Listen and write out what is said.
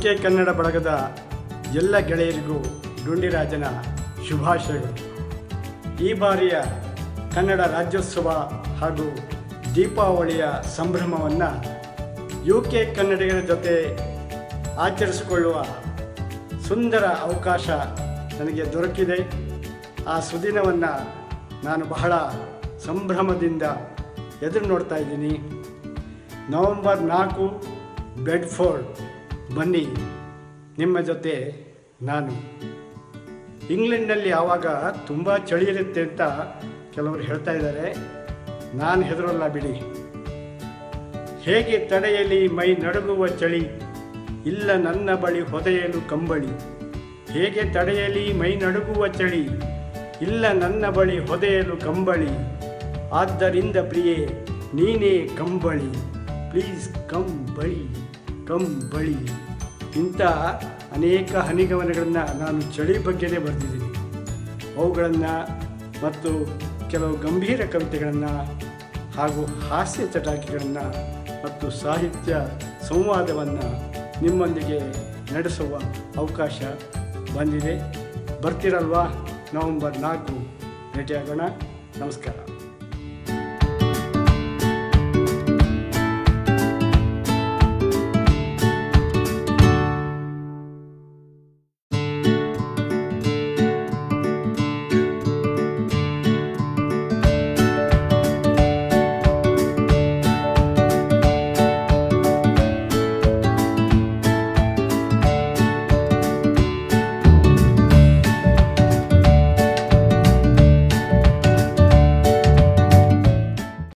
K Kannada ಬಳಗದ ಎಲ್ಲ ಗೆಳೆಯರಿಗೂ ಡುಂಡಿರಾಜನ ಶುಭಾಶಯಗಳು ಈ ಬಾರಿಯ ಕನ್ನಡ ರಾಜ್ಯೋತ್ಸವ ಹಾಗೂ ದೀಪಾವಳಿಯ ಸಂಭ್ರಮವನ್ನು ಯು ಕೆ ಕನ್ನಡಿಗರ ಜೊತೆ ಆಚರಿಸಿಕೊಳ್ಳುವ ಸುಂದರ ಅವಕಾಶ ನನಗೆ ದೊರಕಿದೆ ಆ ಸುದಿನವನ್ನು ನಾನು ಬಹಳ ಸಂಭ್ರಮದಿಂದ ಎದುರು ನೋಡ್ತಾ ಇದ್ದೀನಿ ನವಂಬರ್ ನಾಲ್ಕು ಬೆಡ್ಫೋರ್ಡ್ ಬನ್ನಿ ನಿಮ್ಮ ಜೊತೆ ನಾನು ಇಂಗ್ಲೆಂಡ್ನಲ್ಲಿ ಆವಾಗ ತುಂಬ ಚಳಿ ಇರುತ್ತೆ ಅಂತ ಕೆಲವರು ಹೇಳ್ತಾ ಇದ್ದಾರೆ ನಾನು ಹೆದರಲ್ಲ ಬಿಡಿ ಹೇಗೆ ತಡೆಯಲಿ ಮೈ ನಡುಗುವ ಚಳಿ ಇಲ್ಲ ನನ್ನ ಬಳಿ ಹೊದೆಯಲು ಕಂಬಳಿ ಹೇಗೆ ತಡೆಯಲಿ ಮೈ ನಡುಗುವ ಚಳಿ ಇಲ್ಲ ನನ್ನ ಬಳಿ ಹೊದೆಯಲು ಕಂಬಳಿ ಆದ್ದರಿಂದ ಪ್ರಿಯೆ ನೀನೇ ಕಂಬಳಿ ಪ್ಲೀಸ್ ಕಂಬಳಿ ಕಂಬಳಿ ಇಂಥ ಅನೇಕ ಹನಿಗವನಗಳನ್ನು ನಾನು ಚಳಿ ಬಗ್ಗೆನೇ ಬರೆದಿದ್ದೀನಿ ಅವುಗಳನ್ನು ಮತ್ತು ಕೆಲವು ಗಂಭೀರ ಕವಿತೆಗಳನ್ನು ಹಾಗೂ ಹಾಸ್ಯ ಚಟಾಕಿಗಳನ್ನು ಮತ್ತು ಸಾಹಿತ್ಯ ಸಂವಾದವನ್ನು ನಿಮ್ಮೊಂದಿಗೆ ನಡೆಸುವ ಅವಕಾಶ ಬಂದಿದೆ ಬರ್ತಿರಲ್ವಾ ನವಂಬರ್ ನಾಲ್ಕು ಭೇಟಿಯಾಗೋಣ ನಮಸ್ಕಾರ